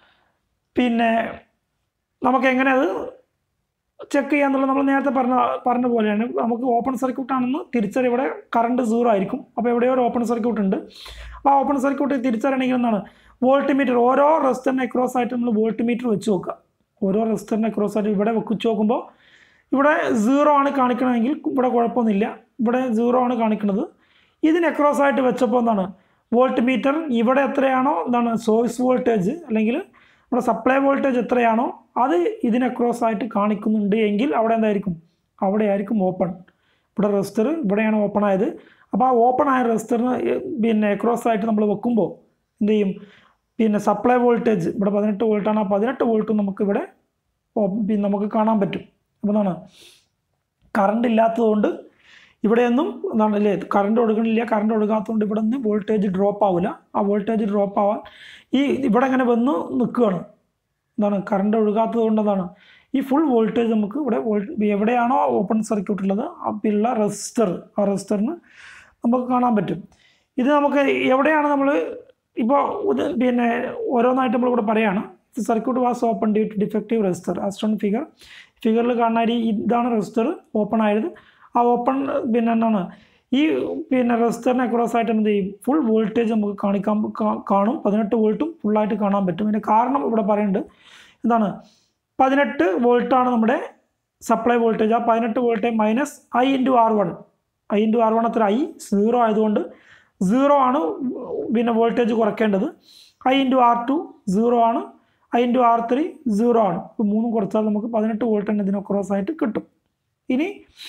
പിന്നെ നമുക്ക് എങ്ങനെ അത് ചെക്ക് ചെയ്യാന്നുള്ളത് നമ്മൾ നേരത്തെ പറഞ്ഞ പറഞ്ഞ പോലെയാണ് നമുക്ക് ഓപ്പൺ സർക്യൂട്ട് ആണെന്ന് തിരിച്ചറി ഇവിടെ കറണ്ട് സീറോ ആയിരിക്കും അപ്പോൾ എവിടെയോ ഒരു ഓപ്പൺ സർക്യൂട്ട് ഉണ്ട് ആ ഓപ്പൺ സർക്യൂട്ട് തിരിച്ചറിയണമെങ്കിൽ എന്താണ് വോൾട്ട് മീറ്റർ ഓരോ റെസിസ്റ്ററിനെ ക്രോസ് ആയിട്ട് നമ്മൾ വോൾട്ട് മീറ്റർ വെച്ച് നോക്കുക ഓരോ റെസിസ്റ്ററിനെ ക്രോസ് ആയിട്ട് ഇവിടെ വെച്ച് നോക്കുമ്പോൾ ഇവിടെ സീറോ ആണ് കാണിക്കണമെങ്കിൽ ഇവിടെ കുഴപ്പമൊന്നുമില്ല ഇവിടെ സീറോ ആണ് കാണിക്കുന്നത് ഇതിന് അക്രോസ് ആയിട്ട് വെച്ചപ്പോൾ എന്താണ് വോൾട്ട് മീറ്റർ ഇവിടെ എത്രയാണോ എന്താണ് സോഴ്സ് വോൾട്ടേജ് അല്ലെങ്കിൽ നമ്മുടെ സപ്ലൈ വോൾട്ടേജ് എത്രയാണോ അത് ഇതിന് അക്രോസ് ആയിട്ട് കാണിക്കുന്നുണ്ട് എങ്കിൽ അവിടെ എന്തായിരിക്കും അവിടെ ആയിരിക്കും ഓപ്പൺ ഇവിടെ റെജിസ്റ്റർ ഇവിടെയാണ് ഓപ്പൺ ആയത് അപ്പോൾ ആ ഓപ്പൺ ആയ റെജിസ്റ്ററിന് പിന്നെ അക്രോസ് ആയിട്ട് നമ്മൾ വെക്കുമ്പോൾ എന്ത് ചെയ്യും പിന്നെ സപ്ലൈ വോൾട്ടേജ് ഇവിടെ പതിനെട്ട് വോൾട്ടാണ് ആ പതിനെട്ട് വോൾട്ടും നമുക്ക് ഇവിടെ ഓ- പിന്നെ നമുക്ക് കാണാൻ പറ്റും അപ്പോൾ എന്താണ് കറണ്ട് ഇല്ലാത്തതുകൊണ്ട് ഇവിടെയൊന്നും എന്താണ് അല്ലേ കറണ്ട് ഒഴുകണില്ല കറണ്ട് ഒഴുകാത്തതുകൊണ്ട് ഇവിടെ നിന്ന് വോൾട്ടേജ് ഡ്രോപ്പ് ആവില്ല ആ വോൾട്ടേജ് ഡ്രോപ്പ് ആവാൻ ഈ ഇവിടെ ഇങ്ങനെ വന്ന് നിൽക്കുകയാണ് എന്താണ് കറണ്ട് ഒഴുകാത്തത് കൊണ്ട് എന്താണ് ഈ ഫുൾ വോൾട്ടേജ് നമുക്ക് ഇവിടെ വോൾട്ട് എവിടെയാണോ ഓപ്പൺ സർക്യൂട്ട് ഉള്ളത് അപ്പിലുള്ള റെസിസ്റ്റർ ആ റെസിസ്റ്ററിന് നമുക്ക് കാണാൻ പറ്റും ഇത് നമുക്ക് എവിടെയാണ് നമ്മൾ ഇപ്പോൾ ഇത് പിന്നെ ഓരോന്നായിട്ട് നമ്മളിവിടെ പറയാണ് circuit was open due to defective resistor as shown figure ഫിഗറിൽ കാണുന്ന ഈ ഇതാണ് റെസിസ്റ്റർ ഓപ്പൺ ആയത് ആ ഓപ്പൺ പിന്നെ എന്താണ് ഈ പിന്നെ റെസിസ്റ്ററിന് അക്രോസ് ആയിട്ട് എന്ത് ചെയ്യും ഫുൾ വോൾട്ടേജ് നമുക്ക് കാണിക്കാൻ കാ- കാണും പതിനെട്ട് വോൾട്ടും ഫുള്ളായിട്ട് കാണാൻ പറ്റും അതിൻ്റെ കാരണം ഇവിടെ പറയുന്നുണ്ട് എന്താണ് പതിനെട്ട് വോൾട്ടാണ് നമ്മുടെ സപ്ലൈ വോൾട്ടേജ് ആ പതിനെട്ട് voltage minus I into R one I into R one അത്ര ഐ സീറോ ആയതുകൊണ്ട് സീറോ ആണ് പിന്നെ വോൾട്ടേജ് കുറയ്ക്കേണ്ടത് I into R two zero ആണ് I into R three zero ആണ് ഇപ്പോൾ മൂന്നും കുറച്ചാൽ നമുക്ക് പതിനെട്ട് വോൾട്ട് തന്നെ ഇതിന് ക്രോസ് ആയിട്ട് കിട്ടും ഇനി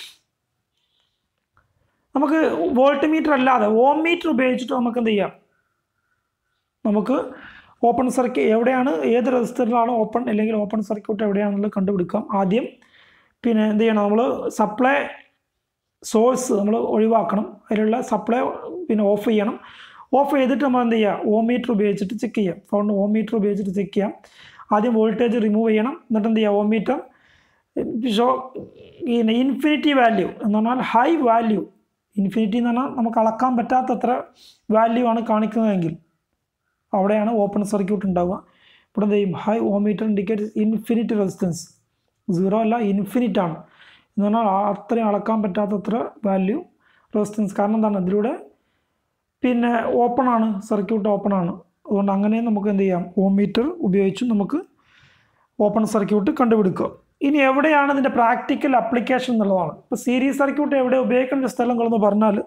നമുക്ക് വോൾട്ട് മീറ്റർ അല്ലാതെ ഓം മീറ്റർ ഉപയോഗിച്ചിട്ട് നമുക്ക് എന്ത് ചെയ്യാം നമുക്ക് ഓപ്പൺ സർക്യൂട്ട് എവിടെയാണ് ഏത് റെസിസ്റ്ററിലാണ് ഓപ്പൺ അല്ലെങ്കിൽ ഓപ്പൺ സർക്യൂട്ട് എവിടെയാണെന്നുള്ളത് കണ്ടുപിടിക്കാം ആദ്യം പിന്നെ എന്ത് ചെയ്യണം നമ്മൾ സപ്ലൈ സോഴ്സ് നമ്മൾ ഒഴിവാക്കണം അതിലുള്ള സപ്ലൈ പിന്നെ ഓഫ് ചെയ്യണം ഓഫ് ചെയ്തിട്ട് നമ്മൾ എന്ത് ചെയ്യുക ഓം മീറ്റർ ഉപയോഗിച്ചിട്ട് ചെക്ക് ചെയ്യാം ഫോണിന് ഓം മീറ്റർ ഉപയോഗിച്ചിട്ട് ചെക്ക് ചെയ്യാം ആദ്യം വോൾട്ടേജ് റിമൂവ് ചെയ്യണം എന്നിട്ട് എന്ത് ചെയ്യുക ഓം മീറ്റർ ഷോ ഈ ഇൻഫിനിറ്റി വാല്യൂ എന്ന് പറഞ്ഞാൽ ഹൈ വാല്യൂ ഇൻഫിനിറ്റി എന്ന് പറഞ്ഞാൽ നമുക്ക് അളക്കാൻ പറ്റാത്തത്ര വാല്യൂ ആണ് കാണിക്കുന്നതെങ്കിൽ അവിടെയാണ് ഓപ്പൺ സർക്യൂട്ട് ഉണ്ടാവുക ഇവിടെ എന്ത് ചെയ്യും high ohmmeter indicate infinite resistance zero അല്ല ഇൻഫിനിറ്റ് ആണ് എന്ന് പറഞ്ഞാൽ ആ അത്രയും അളക്കാൻ പറ്റാത്തത്ര വാല്യൂ റെസിസ്റ്റൻസ് കാരണം എന്താണ് ഇതിലൂടെ പിന്നെ ഓപ്പൺ ആണ് സർക്യൂട്ട് ഓപ്പൺ ആണ് അതുകൊണ്ട് അങ്ങനെ നമുക്ക് എന്ത് ചെയ്യാം ഓമീറ്റർ ഉപയോഗിച്ച് നമുക്ക് ഓപ്പൺ സർക്യൂട്ട് കണ്ടുപിടിക്കുക ഇനി എവിടെയാണ് ഇതിൻ്റെ പ്രാക്ടിക്കൽ അപ്ലിക്കേഷൻ എന്നുള്ളതാണ് ഇപ്പോൾ സീരീസ് സർക്യൂട്ട് എവിടെ ഉപയോഗിക്കേണ്ട സ്ഥലങ്ങളെന്ന് പറഞ്ഞാൽ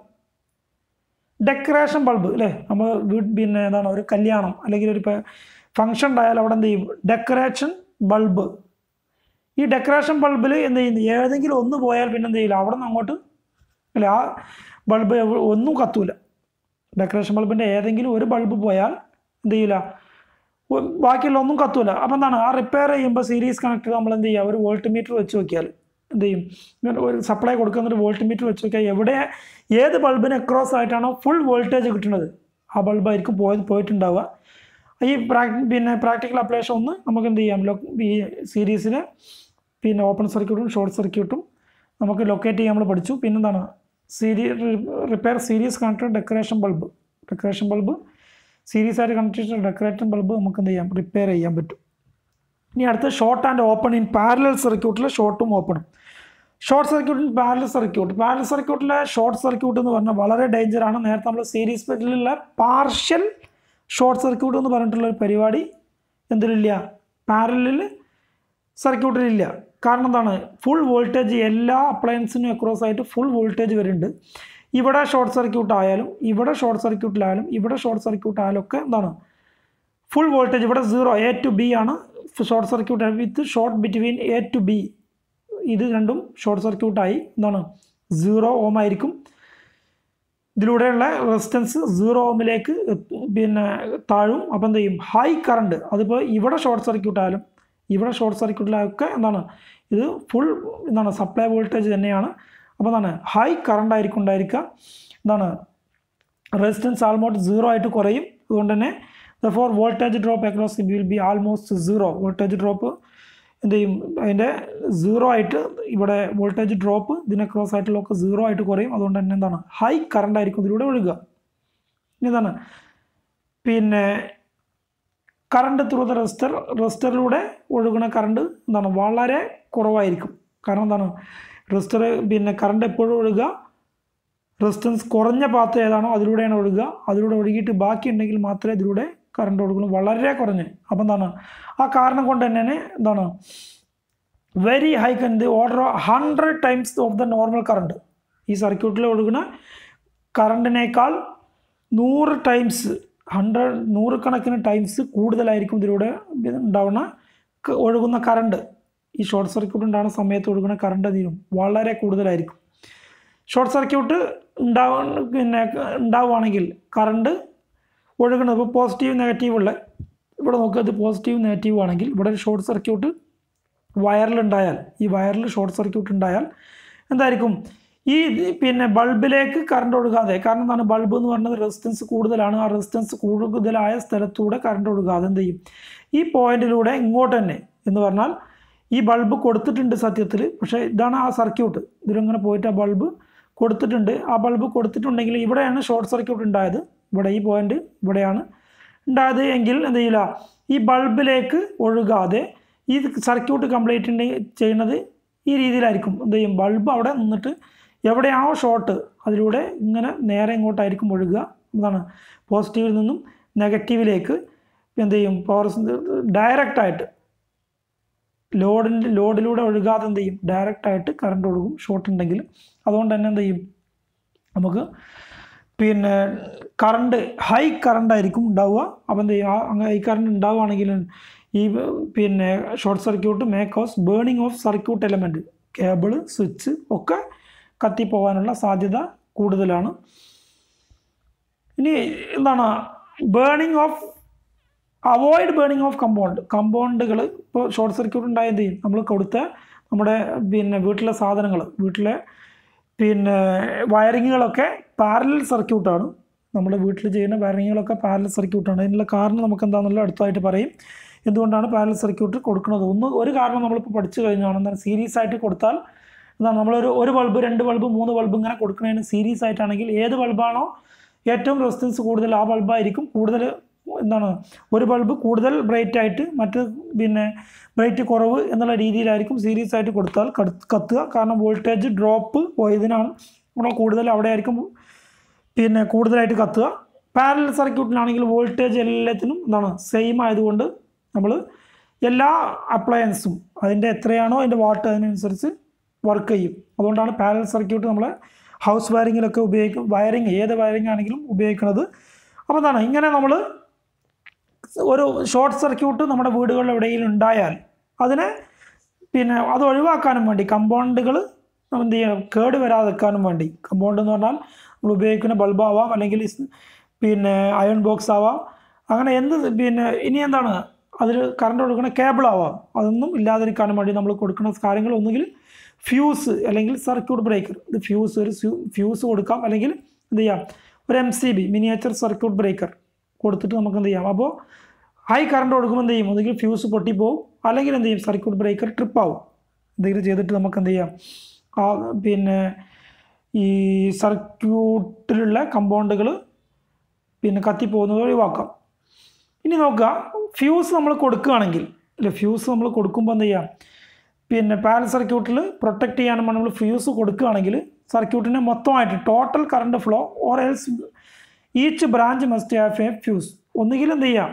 ഡെക്കറേഷൻ ബൾബ് അല്ലേ നമ്മൾ വീട് പിന്നെ എന്താണ് ഒരു കല്യാണം അല്ലെങ്കിൽ ഒരു ഫംഗ്ഷൻ ഉണ്ടായാൽ അവിടെ എന്ത് ചെയ്യും ഡെക്കറേഷൻ ബൾബ് ഈ ഡെക്കറേഷൻ ബൾബിൽ എന്ത് ചെയ്യുന്നു ഏതെങ്കിലും ഒന്ന് പോയാൽ പിന്നെ എന്ത് ചെയ്യില്ല അവിടെ നിന്ന് അങ്ങോട്ട് അല്ല ആ ബൾബ് എവ- ഒന്നും കത്തൂല ഡെക്കറേഷൻ ബൾബിൻ്റെ ഏതെങ്കിലും ഒരു ബൾബ് പോയാൽ എന്ത് ചെയ്യില്ല ഒ- ബാക്കിയുള്ള ഒന്നും കത്തൂല അപ്പം എന്താണ് ആ റിപ്പയർ ചെയ്യുമ്പോൾ സീരീസ് കണക്ട് നമ്മൾ എന്ത് ചെയ്യുക ഒരു വോൾട്ട് മീറ്റർ വെച്ച് നോക്കിയാൽ എന്ത് ചെയ്യും ഇങ്ങനെ ഒരു സപ്ലൈ കൊടുക്കുന്ന ഒരു വോൾട്ട് മീറ്റർ വെച്ച് നോക്കിയാൽ എവിടെ ഏത് ബൾബിന് അക്രോസ് ആയിട്ടാണോ ഫുൾ വോൾട്ടേജ് കിട്ടുന്നത് ആ ബൾബായിരിക്കും പോയത് പോയിട്ടുണ്ടാവുക ഈ പ്രാക് പിന്നെ പ്രാക്ടിക്കൽ അപ്ലിക്കേഷൻ ഒന്ന് നമുക്ക് എന്ത് ചെയ്യാം ലോ ഈ സീരീസിൽ പിന്നെ ഓപ്പൺ സർക്യൂട്ടും ഷോർട്ട് സർക്യൂട്ടും നമുക്ക് ലൊക്കേറ്റ് ചെയ്യാൻ നമ്മൾ പഠിച്ചു പിന്നെന്താണ് സീരീ repair series connected decoration bulb decoration bulb series ആയിട്ട് കണക്ട് ചെയ്ത ഡെക്കറേഷൻ ബൾബ് നമുക്ക് എന്ത് ചെയ്യാം റിപ്പയർ ചെയ്യാൻ പറ്റും ഇനി അടുത്ത short and open in parallel സർക്യൂട്ടിൽ ഷോർട്ടും ഓപ്പണും short circuit in parallel circuit parallel സർക്യൂട്ടിലെ ഷോർട്ട് സർക്യൂട്ട് എന്ന് പറഞ്ഞാൽ വളരെ ഡേഞ്ചറാണ് നേരത്തെ നമ്മൾ സീരീസ് പെറ്റിലുള്ള പാർഷ്യൽ ഷോർട്ട് സർക്യൂട്ട് എന്ന് പറഞ്ഞിട്ടുള്ള ഒരു പരിപാടി എന്തിലില്ല പാരലിൽ സർക്യൂട്ടിലില്ല കാരണം എന്താണ് ഫുൾ വോൾട്ടേജ് എല്ലാ അപ്ലയൻസിനും അക്രോസ് ആയിട്ട് ഫുൾ വോൾട്ടേജ് വരുന്നുണ്ട് ഇവിടെ ഷോർട്ട് സർക്യൂട്ട് ആയാലും ഇവിടെ ഷോർട്ട് സർക്യൂട്ടിലായാലും ഇവിടെ ഷോർട്ട് സർക്യൂട്ട് ആയാലും ഒക്കെ എന്താണ് ഫുൾ വോൾട്ടേജ് ഇവിടെ സീറോ എ ടു ബി ആണ് short circuit with short between A to B ഇത് രണ്ടും ഷോർട്ട് സർക്യൂട്ടായി എന്താണ് സീറോ ഓം ആയിരിക്കും ഇതിലൂടെയുള്ള റെസിസ്റ്റൻസ് സീറോ ഓമിലേക്ക് പിന്നെ താഴും അപ്പോൾ എന്ത് ചെയ്യും ഹൈ കറണ്ട് അതിപ്പോൾ ഇവിടെ ഷോർട്ട് സർക്യൂട്ട് ആയാലും ഇവിടെ ഷോർട്ട് സർക്യൂട്ടിലൊക്കെ എന്താണ് ഇത് ഫുൾ എന്താണ് സപ്ലൈ വോൾട്ടേജ് തന്നെയാണ് അപ്പോൾ എന്താണ് ഹൈ കറണ്ട് ആയിരിക്കും ഉണ്ടായിരിക്കുക എന്താണ് റെസിസ്റ്റൻസ് ആൾമോസ്റ്റ് സീറോ ആയിട്ട് കുറയും അതുകൊണ്ട് തന്നെ for voltage drop across will be almost zero voltage drop എന്ത് ചെയ്യും അതിൻ്റെ സീറോ ആയിട്ട് ഇവിടെ വോൾട്ടേജ് ഡ്രോപ്പ് ഇതിന് ക്രോസ് ആയിട്ടുള്ളതൊക്കെ സീറോ ആയിട്ട് കുറയും അതുകൊണ്ട് തന്നെ എന്താണ് ഹൈ കറണ്ട് ആയിരിക്കും ഇതിലൂടെ ഒഴുകുക ഇനി എന്താണ് പിന്നെ കറണ്ട് ത്രൂ ദ റെസിസ്റ്റർ റെസിസ്റ്ററിലൂടെ ഒഴുകുന്ന കറണ്ട് എന്താണ് വളരെ കുറവായിരിക്കും കാരണം എന്താണ് റെസിസ്റ്റർ പിന്നെ കറണ്ട് എപ്പോഴും ഒഴുകുക റെസിസ്റ്റൻസ് കുറഞ്ഞ പാത്ത് ഏതാണോ അതിലൂടെയാണ് ഒഴുകുക അതിലൂടെ ഒഴുകിയിട്ട് ബാക്കി ഉണ്ടെങ്കിൽ മാത്രമേ ഇതിലൂടെ കറണ്ട് ഒഴുകുള്ളൂ വളരെ കുറഞ്ഞ് അപ്പം എന്താണ് ആ കാരണം കൊണ്ട് തന്നെ എന്താണ് very high current order hundred times of the normal current ഈ സർക്യൂട്ടിൽ ഒഴുകുന്ന കറണ്ടിനേക്കാൾ നൂറ് ടൈംസ് ഹൺഡ്രഡ് നൂറുകണക്കിന് ടൈംസ് കൂടുതലായിരിക്കും ഇതിലൂടെ ഉണ്ടാവുന്ന ക- ഒഴുകുന്ന കറണ്ട് ഈ ഷോർട്ട് സർക്യൂട്ട് ഉണ്ടാകുന്ന സമയത്ത് ഒഴുകുന്ന കറണ്ട് എന്തെയും വളരെ കൂടുതലായിരിക്കും ഷോർട്ട് സർക്യൂട്ട് ഉണ്ടാവ പിന്നെ ഉണ്ടാവുകയാണെങ്കിൽ കറണ്ട് ഒഴുകുന്നത് ഇപ്പോൾ പോസിറ്റീവ് നെഗറ്റീവ് ഉള്ള ഇവിടെ നോക്കുക ഇത് പോസിറ്റീവ് നെഗറ്റീവ് ആണെങ്കിൽ ഇവിടെ ഒരു ഷോർട്ട് സർക്യൂട്ട് വയറിലുണ്ടായാൽ ഈ വയറിൽ ഷോർട്ട് സർക്യൂട്ട് ഉണ്ടായാൽ എന്തായിരിക്കും ഈ പിന്നെ ബൾബിലേക്ക് കറണ്ട് ഒഴുകാതെ കാരണം എന്താണ് ബൾബ് എന്ന് പറയുന്നത് റെസിസ്റ്റൻസ് കൂടുതലാണ് ആ റെസിസ്റ്റൻസ് കൂടുതലായ സ്ഥലത്തൂടെ കറണ്ട് ഒഴുകാതെ എന്ത് ചെയ്യും ഈ പോയിന്റിലൂടെ ഇങ്ങോട്ട് തന്നെ എന്ന് പറഞ്ഞാൽ ഈ ബൾബ് കൊടുത്തിട്ടുണ്ട് സത്യത്തിൽ പക്ഷേ ഇതാണ് ആ സർക്യൂട്ട് ഇതിലിങ്ങനെ പോയിട്ട് ആ ബൾബ് കൊടുത്തിട്ടുണ്ട് ആ ബൾബ് കൊടുത്തിട്ടുണ്ടെങ്കിൽ ഇവിടെയാണ് ഷോർട്ട് സർക്യൂട്ട് ഉണ്ടായത് ഇവിടെ ഈ പോയിന്റ് ഇവിടെയാണ് ഉണ്ടായത് എങ്കിൽ എന്ത് ചെയ്യില്ല ഈ ബൾബിലേക്ക് ഒഴുകാതെ ഈ സർക്യൂട്ട് കംപ്ലീറ്റ് ചെയ്യുന്നത് ഈ രീതിയിലായിരിക്കും എന്ത് ചെയ്യും ബൾബ് അവിടെ നിന്നിട്ട് എവിടെയാണോ ഷോർട്ട് അതിലൂടെ ഇങ്ങനെ നേരെ ഇങ്ങോട്ടായിരിക്കും ഒഴുകുക എന്താണ് പോസിറ്റീവിൽ നിന്നും നെഗറ്റീവിലേക്ക് എന്ത് ചെയ്യും പവർ ഡയറക്റ്റായിട്ട് ലോഡിൻ്റെ ലോഡിലൂടെ ഒഴുകാതെ എന്ത് ചെയ്യും ഡയറക്റ്റായിട്ട് കറണ്ട് ഒഴുകും ഷോർട്ട് ഉണ്ടെങ്കിൽ അതുകൊണ്ട് തന്നെ എന്ത് ചെയ്യും നമുക്ക് പിന്നെ കറണ്ട് ഹൈ കറണ്ട് ആയിരിക്കും ഉണ്ടാവുക അപ്പോൾ എന്ത് ചെയ്യും ആ അങ്ങനെ ഹൈ കറണ്ട് ഉണ്ടാവുകയാണെങ്കിൽ ഈ പിന്നെ short circuit may cause burning of circuit element cable switch ഒക്കെ കത്തിപ്പോകാനുള്ള സാധ്യത കൂടുതലാണ് ഇനി എന്താണ് burning of avoid burning of compound കമ്പൗണ്ടുകൾ ഇപ്പോൾ ഷോർട്ട് സർക്യൂട്ട് ഉണ്ടായ എന്ത് ചെയ്യും നമ്മൾ കൊടുത്ത നമ്മുടെ പിന്നെ വീട്ടിലെ സാധനങ്ങൾ വീട്ടിലെ പിന്നെ വയറിങ്ങുകളൊക്കെ പാരലൽ സർക്യൂട്ടാണ് നമ്മുടെ വീട്ടിൽ ചെയ്യുന്ന വയറിങ്ങുകളൊക്കെ പാരലൽ സർക്യൂട്ടാണ് അതിനുള്ള കാരണം നമുക്ക് എന്താണെന്നുള്ള അടുത്തായിട്ട് പറയും എന്തുകൊണ്ടാണ് പാരലൽ സർക്യൂട്ട് കൊടുക്കുന്നത് ഒന്ന് ഒരു കാരണം നമ്മളിപ്പോൾ പഠിച്ചു കഴിഞ്ഞാണ് എന്താണ് സീരീസ് ആയിട്ട് കൊടുത്താൽ എന്താണ് നമ്മളൊരു ഒരു ബൾബ് രണ്ട് ബൾബ് മൂന്ന് ബൾബ് ഇങ്ങനെ കൊടുക്കുന്നതിന് സീരീസ് ആയിട്ടാണെങ്കിൽ ഏത് ബൾബാണോ ഏറ്റവും റെസിസ്റ്റൻസ് കൂടുതൽ ആ ബൾബായിരിക്കും കൂടുതൽ എന്താണ് ഒരു ബൾബ് കൂടുതൽ ബ്രൈറ്റ് ആയിട്ട് മറ്റ് പിന്നെ ബ്രൈറ്റ് കുറവ് എന്നുള്ള രീതിയിലായിരിക്കും സീരീസ് ആയിട്ട് കൊടുത്താൽ കട- കത്തുക കാരണം വോൾട്ടേജ് ഡ്രോപ്പ് ഇതിനാണ് നമ്മൾ കൂടുതൽ അവിടെ ആയിരിക്കും പിന്നെ കൂടുതലായിട്ട് കത്തുക പാരലൽ സർക്യൂട്ടിലാണെങ്കിൽ വോൾട്ടേജ് എല്ലാത്തിനും എന്താണ് സെയിം ആയതുകൊണ്ട് നമ്മൾ എല്ലാ അപ്ലയൻസും അതിൻ്റെ എത്രയാണോ അതിൻ്റെ വാട്ട് അതിനനുസരിച്ച് വർക്ക് ചെയ്യും അതുകൊണ്ടാണ് പാരലൽ സർക്യൂട്ട് നമ്മൾ ഹൗസ് വയറിങ്ങിലൊക്കെ ഉപയോഗിക്കും വയറിങ് ഏത് വയറിങ് ആണെങ്കിലും ഉപയോഗിക്കുന്നത് അപ്പോൾ എന്താണ് ഇങ്ങനെ നമ്മൾ ഒരു ഷോർട്ട് സർക്യൂട്ട് നമ്മുടെ വീടുകളിൽ എവിടെയെങ്കിലും ഉണ്ടായാൽ അതിനെ പിന്നെ അത് ഒഴിവാക്കാനും വേണ്ടി കമ്പൗണ്ടുകൾ എന്ത് ചെയ്യണം കേട് വരാതെക്കാനും വേണ്ടി കമ്പൗണ്ട് എന്ന് പറഞ്ഞാൽ നമ്മൾ ഉപയോഗിക്കുന്ന ബൾബാവാം അല്ലെങ്കിൽ ഇസ് പിന്നെ അയൺ ബോക്സ് ആവാം അങ്ങനെ എന്ത് പിന്നെ ഇനി എന്താണ് അതിൽ കറണ്ട് കൊടുക്കുന്ന കേബിൾ ആവാം അതൊന്നും ഇല്ലാതിരിക്കാനും വേണ്ടി നമ്മൾ കൊടുക്കുന്ന കാര്യങ്ങൾ ഒന്നുകിൽ ഫ്യൂസ് അല്ലെങ്കിൽ സർക്യൂട്ട് ബ്രേക്കർ ഇത് ഫ്യൂസ് ഒരു ഫ്യൂസ് കൊടുക്കാം അല്ലെങ്കിൽ എന്ത് ചെയ്യാം ഒരു M C B miniature circuit breaker കൊടുത്തിട്ട് നമുക്ക് എന്ത് ചെയ്യാം അപ്പോൾ ഹൈ കറണ്ട് കൊടുക്കുമ്പോൾ എന്ത് ചെയ്യും ഒന്നുകിൽ ഫ്യൂസ് പൊട്ടിപ്പോവും അല്ലെങ്കിൽ എന്ത് ചെയ്യും സർക്യൂട്ട് ബ്രേക്കർ ട്രിപ്പ് ആവും എന്തെങ്കിലും ചെയ്തിട്ട് നമുക്ക് എന്ത് ചെയ്യാം ആ പിന്നെ ഈ സർക്യൂട്ടിലുള്ള കമ്പൗണ്ടുകൾ പിന്നെ കത്തിപ്പോകുന്നത് ഒഴിവാക്കാം ഇനി നോക്കുക ഫ്യൂസ് നമ്മൾ കൊടുക്കുകയാണെങ്കിൽ അല്ലെ ഫ്യൂസ് നമ്മൾ കൊടുക്കുമ്പോൾ എന്ത് ചെയ്യാം പിന്നെ പാരൽ സർക്യൂട്ടിൽ പ്രൊട്ടക്റ്റ് ചെയ്യാനും വേണ്ടി നമ്മൾ ഫ്യൂസ് കൊടുക്കുകയാണെങ്കിൽ സർക്യൂട്ടിനെ മൊത്തമായിട്ട് total current flow or else each branch must have a fuse ഒന്നുകിൽ എന്ത് ചെയ്യാം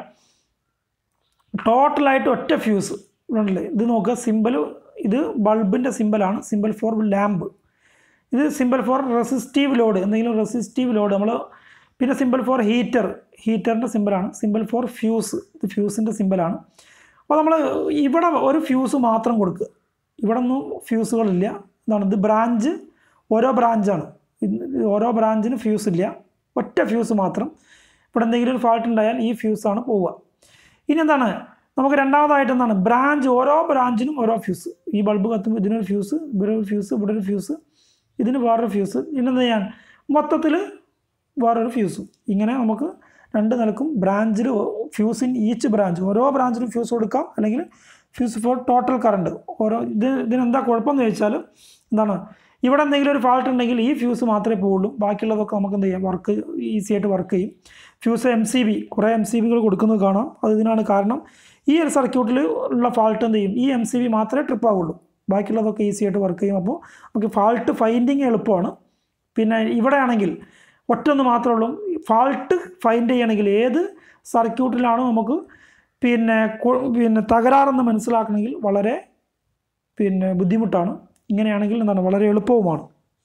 ടോട്ടലായിട്ട് ഒറ്റ ഫ്യൂസ് ഉണ്ടല്ലേ ഇത് നോക്കുക സിമ്പിൾ ഇത് ബൾബിൻ്റെ സിമ്പിളാണ് സിമ്പിൾ ഫോർ ലാമ്പ് ഇത് സിമ്പിൾ ഫോർ റെസിസ്റ്റീവ് ലോഡ് എന്തെങ്കിലും റെസിസ്റ്റീവ് ലോഡ് നമ്മൾ പിന്നെ സിമ്പിൾ ഫോർ ഹീറ്റർ ഹീറ്ററിൻ്റെ സിമ്പിളാണ് സിമ്പിൾ ഫോർ ഫ്യൂസ് ഇത് ഫ്യൂസിൻ്റെ സിമ്പിളാണ് അപ്പോൾ നമ്മൾ ഇവിടെ ഒരു ഫ്യൂസ് മാത്രം കൊടുക്കുക ഇവിടെ ഒന്നും ഫ്യൂസുകളില്ല എന്താണ് ഇത് ബ്രാഞ്ച് ഓരോ ബ്രാഞ്ചാണ് ഇത് ഓരോ ബ്രാഞ്ചിന് ഫ്യൂസ് ഇല്ല ഒറ്റ ഫ്യൂസ് മാത്രം ഇവിടെ എന്തെങ്കിലും ഒരു ഫാൾട്ട് ഉണ്ടായാൽ ഈ ഫ്യൂസാണ് പോവുക ഇനി എന്താണ് നമുക്ക് രണ്ടാമതായിട്ട് എന്താണ് ബ്രാഞ്ച് ഓരോ ബ്രാഞ്ചിനും ഓരോ ഫ്യൂസ് ഈ ബൾബ് കത്തുമ്പോൾ ഇതിനൊരു ഫ്യൂസ് ഇവിടെ ഒരു ഫ്യൂസ് ഇവിടെ ഒരു ഫ്യൂസ് ഇതിന് വേറൊരു ഫ്യൂസ് ഇന്നെന്ത് ചെയ്യാൻ മൊത്തത്തിൽ വേറൊരു ഫ്യൂസും ഇങ്ങനെ നമുക്ക് രണ്ട് നിലക്കും ബ്രാഞ്ചിൽ ഫ്യൂസ് ഇൻ ഈച്ച് ബ്രാഞ്ച് ഓരോ ബ്രാഞ്ചിനും ഫ്യൂസ് കൊടുക്കാം അല്ലെങ്കിൽ ഫ്യൂസ് ഫോർ ടോട്ടൽ കറണ്ട് ഓരോ ഇത് ഇതിനെന്താ കുഴപ്പമെന്ന് ചോദിച്ചാൽ എന്താണ് ഇവിടെ എന്തെങ്കിലും ഒരു ഫാൾട്ട് ഉണ്ടെങ്കിൽ ഈ ഫ്യൂസ് മാത്രമേ പോവുള്ളൂ ബാക്കിയുള്ളതൊക്കെ നമുക്ക് എന്ത് ചെയ്യാം വർക്ക് ഈസി ആയിട്ട് വർക്ക് ചെയ്യും ഫ്യൂസ് എം സി ബി കുറേ എം സി ബികൾ കൊടുക്കുന്നത് കാണാം അത് ഇതിനാണ് കാരണം ഈ ഒരു സർക്യൂട്ടിൽ ഉള്ള ഫാൾട്ട് എന്ത് ചെയ്യും ഈ എം സി ബി മാത്രമേ ട്രിപ്പ് ആവുള്ളൂ ബാക്കിയുള്ളതൊക്കെ ഈസി ആയിട്ട് വർക്ക് ചെയ്യും അപ്പോൾ നമുക്ക് ഫാൾട്ട് ഫൈൻഡിങ് എളുപ്പമാണ് പിന്നെ ഇവിടെ ആണെങ്കിൽ ഒറ്റൊന്ന് മാത്രമേ ഉള്ളൂ ഫാൾട്ട് ഫൈൻഡ് ചെയ്യണമെങ്കിൽ ഏത് സർക്യൂട്ടിലാണോ നമുക്ക് പിന്നെ കു- പിന്നെ തകരാറെന്ന് മനസ്സിലാക്കണമെങ്കിൽ വളരെ പിന്നെ ബുദ്ധിമുട്ടാണ് ഇങ്ങനെയാണെങ്കിൽ എന്താണ് വളരെ എളുപ്പവുമാണ്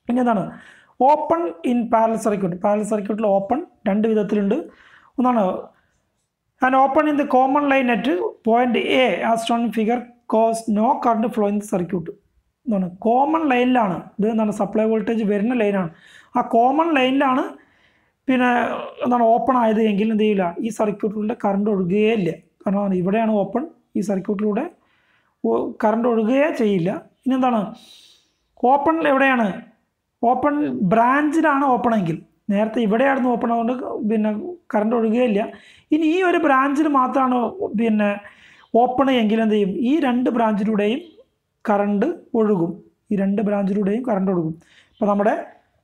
ഇനി എന്താണ് open in parallel circuit parallel സർക്യൂട്ടിൽ ഓപ്പൺ രണ്ട് വിധത്തിലുണ്ട് ഒന്നാണ് and open in the common line at point A as shown figure cause no current flow in the circuit എന്താണ് കോമൺ ലൈനിലാണ് ഇത് എന്താണ് സപ്ലൈ വോൾട്ടേജ് വരുന്ന ലൈനാണ് ആ കോമൺ ലൈനിലാണ് പിന്നെ എന്താണ് ഓപ്പൺ ആയത് എങ്കിൽ എന്ത് ചെയ്യില്ല ഈ സർക്യൂട്ടിലൂടെ കറണ്ട് ഒഴുകുകയേ ഇല്ല കാരണം എന്താണ് ഇവിടെയാണ് ഓപ്പൺ ഈ സർക്യൂട്ടിലൂടെ കറണ്ട് ഒഴുകുകയേ ചെയ്യില്ല ഇനി എന്താണ് ഓപ്പൺ എവിടെയാണ് ഓപ്പൺ ബ്രാഞ്ചിലാണ് ഓപ്പൺ എങ്കിൽ നേരത്തെ ഇവിടെയായിരുന്നു ഓപ്പൺ ആയതുകൊണ്ട് പിന്നെ കറണ്ട് ഒഴുകുകയില്ല ഇനി ഈ ഒരു ബ്രാഞ്ചിൽ മാത്രമാണ് പിന്നെ ഓപ്പൺ എങ്കിൽ എന്ത് ചെയ്യും ഈ രണ്ട് ബ്രാഞ്ചിലൂടെയും കറണ്ട് ഒഴുകും ഈ രണ്ട് ബ്രാഞ്ചിലൂടെയും കറണ്ട് ഒഴുകും ഇപ്പോൾ നമ്മുടെ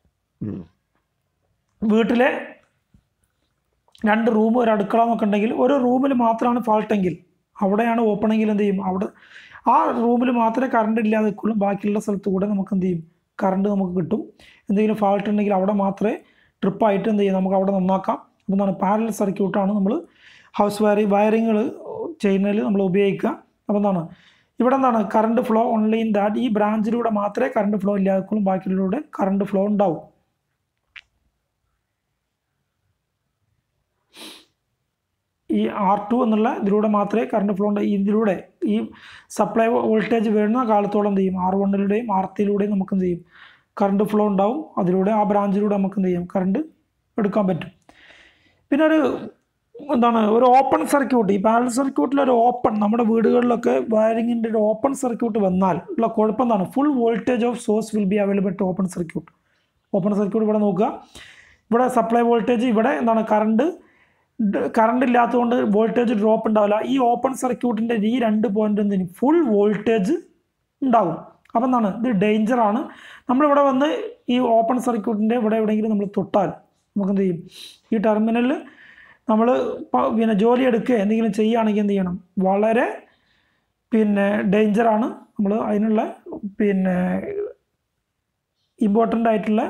വീട്ടിലെ രണ്ട് റൂം ഒരു അടുക്കള എന്നൊക്കെ ഉണ്ടെങ്കിൽ ഒരു റൂമിൽ മാത്രമാണ് ഫാൾട്ടെങ്കിൽ അവിടെയാണ് ഓപ്പൺ എങ്കിൽ എന്ത് ചെയ്യും അവിടെ ആ റൂമിൽ മാത്രമേ കറണ്ട് ഇല്ലാതെ നിൽക്കുള്ളൂ ബാക്കിയുള്ള സ്ഥലത്ത് കൂടെ നമുക്ക് എന്ത് ചെയ്യും കറണ്ട് നമുക്ക് കിട്ടും എന്തെങ്കിലും ഫാൾട്ട് ഉണ്ടെങ്കിൽ അവിടെ മാത്രമേ ട്രിപ്പായിട്ട് എന്ത് ചെയ്യും നമുക്ക് അവിടെ നന്നാക്കാം അപ്പോൾ എന്താണ് പാരൽ സർക്യൂട്ടാണ് നമ്മൾ ഹൗസ് വയറി വയറിങ്ങൾ ചെയ്യുന്നതിൽ നമ്മൾ ഉപയോഗിക്കുക അപ്പോൾ എന്താണ് ഇവിടെ എന്താണ് current flow only in that ഈ ബ്രാഞ്ചിലൂടെ മാത്രമേ കറണ്ട് ഫ്ലോ ഇല്ലാതെ ബാക്കിയുള്ളൂടെ കറണ്ട് ഫ്ലോ ഉണ്ടാവും ഈ ആർ ടു എന്നുള്ള ഇതിലൂടെ മാത്രമേ കറണ്ട് ഫ്ലോ ഉണ്ട് ഇതിലൂടെ ഈ സപ്ലൈ വോൾട്ടേജ് വരുന്ന കാലത്തോളം എന്ത് ചെയ്യും ആർ വണ്ണിലൂടെയും ആർ ടിയിലൂടെയും നമുക്ക് എന്ത് ചെയ്യും കറണ്ട് ഫ്ലോ ഉണ്ടാവും അതിലൂടെ ആ ബ്രാഞ്ചിലൂടെ നമുക്ക് എന്ത് ചെയ്യും കറണ്ട് എടുക്കാൻ പറ്റും പിന്നെ ഒരു എന്താണ് ഒരു ഓപ്പൺ സർക്യൂട്ട് ഈ പാരൽ സർക്യൂട്ടിൽ ഒരു ഓപ്പൺ നമ്മുടെ വീടുകളിലൊക്കെ വയറിങ്ങിൻ്റെ ഒരു ഓപ്പൺ സർക്യൂട്ട് വന്നാൽ ഉള്ള കുഴപ്പം എന്താണ് full voltage of source will be available to open circuit open circuit ഇവിടെ നോക്കുക ഇവിടെ സപ്ലൈ വോൾട്ടേജ് ഇവിടെ എന്താണ് കറണ്ട് കറണ്ട് ഇല്ലാത്തതുകൊണ്ട് വോൾട്ടേജ് ഡ്രോപ്പ് ഉണ്ടാവില്ല ഈ ഓപ്പൺ സർക്യൂട്ടിൻ്റെ ഈ രണ്ട് പോയിന്റ് എന്തിന് ഫുൾ വോൾട്ടേജ് ഉണ്ടാവും അപ്പം എന്താണ് ഇത് ഡേഞ്ചറാണ് നമ്മളിവിടെ വന്ന് ഈ ഓപ്പൺ സർക്യൂട്ടിൻ്റെ ഇവിടെ എവിടെയെങ്കിലും നമ്മൾ തൊട്ടാൽ നമുക്ക് എന്ത് ചെയ്യും ഈ ടെർമിനലിൽ നമ്മൾ പിന്നെ ജോലി എടുക്കുക എന്തെങ്കിലും ചെയ്യുകയാണെങ്കിൽ എന്ത് ചെയ്യണം വളരെ പിന്നെ ഡേഞ്ചറാണ് നമ്മൾ അതിനുള്ള പിന്നെ ഇമ്പോർട്ടൻ്റ് ആയിട്ടുള്ള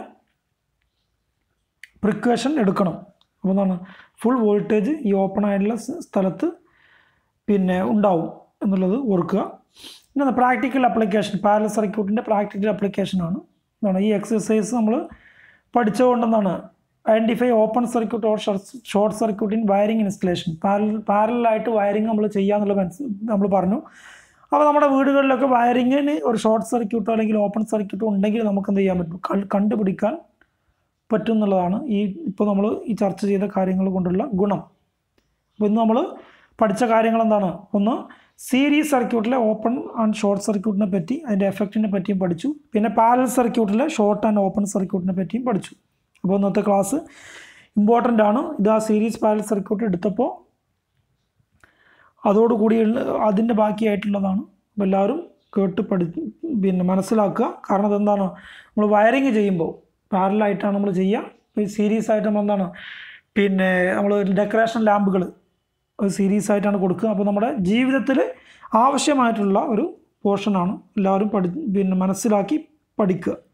പ്രിക്കോഷൻ എടുക്കണം അപ്പോൾ എന്താണ് ഫുൾ വോൾട്ടേജ് ഈ ഓപ്പൺ ആയിട്ടുള്ള സ്ഥലത്ത് പിന്നെ ഉണ്ടാവും എന്നുള്ളത് ഓർക്കുക പിന്നെ പ്രാക്ടിക്കൽ അപ്ലിക്കേഷൻ പാരൽ സർക്യൂട്ടിൻ്റെ പ്രാക്ടിക്കൽ അപ്ലിക്കേഷനാണ് എന്താണ് ഈ എക്സസൈസ് നമ്മൾ പഠിച്ചുകൊണ്ടെന്നാണ് identify open circuit or short circuit in wiring installation parallel പാരലായിട്ട് വയറിംഗ് നമ്മൾ ചെയ്യാന്നുള്ള മനസ്സ് നമ്മൾ പറഞ്ഞു അപ്പോൾ നമ്മുടെ വീടുകളിലൊക്കെ വയറിങ്ങിന് ഒരു ഷോർട്ട് സർക്യൂട്ടോ അല്ലെങ്കിൽ ഓപ്പൺ സർക്യൂട്ടോ ഉണ്ടെങ്കിൽ നമുക്ക് എന്ത് ചെയ്യാൻ പറ്റും കണ്ടുപിടിക്കാൻ പറ്റും എന്നുള്ളതാണ് ഈ ഇപ്പോൾ നമ്മൾ ഈ ചർച്ച ചെയ്ത കാര്യങ്ങൾ കൊണ്ടുള്ള ഗുണം അപ്പോൾ ഇന്ന് നമ്മൾ പഠിച്ച കാര്യങ്ങൾ എന്താണ് ഒന്ന് സീരീസ് സർക്യൂട്ടിലെ ഓപ്പൺ ആൻഡ് ഷോർട്ട് സർക്യൂട്ടിനെ പറ്റി അതിൻ്റെ എഫക്റ്റിനെ പറ്റിയും പഠിച്ചു പിന്നെ പാരൽ സർക്യൂട്ടിലെ ഷോർട്ട് ആൻഡ് ഓപ്പൺ സർക്യൂട്ടിനെ പറ്റിയും പഠിച്ചു അപ്പോൾ ഇന്നത്തെ ക്ലാസ് ഇമ്പോർട്ടൻ്റ് ആണ് ഇത് ആ സീരീസ് പാരൽ സർക്യൂട്ട് എടുത്തപ്പോൾ അതോടുകൂടി അതിൻ്റെ ബാക്കിയായിട്ടുള്ളതാണ് അപ്പോൾ എല്ലാവരും കേട്ട് പഠി പിന്നെ മനസ്സിലാക്കുക കാരണം അതെന്താണ് നമ്മൾ വയറിങ് ചെയ്യുമ്പോൾ പാരലായിട്ടാണ് നമ്മൾ ചെയ്യുക ഈ സീരീസ് ആയിട്ട് നമ്മൾ എന്താണ് പിന്നെ നമ്മൾ ഡെക്കറേഷൻ ലാമ്പുകൾ ഒരു സീരീസ് ആയിട്ടാണ് കൊടുക്കുക അപ്പോൾ നമ്മുടെ ജീവിതത്തിൽ ആവശ്യമായിട്ടുള്ള ഒരു പോർഷനാണ് എല്ലാവരും പഠി പിന്നെ മനസ്സിലാക്കി പഠിക്കുക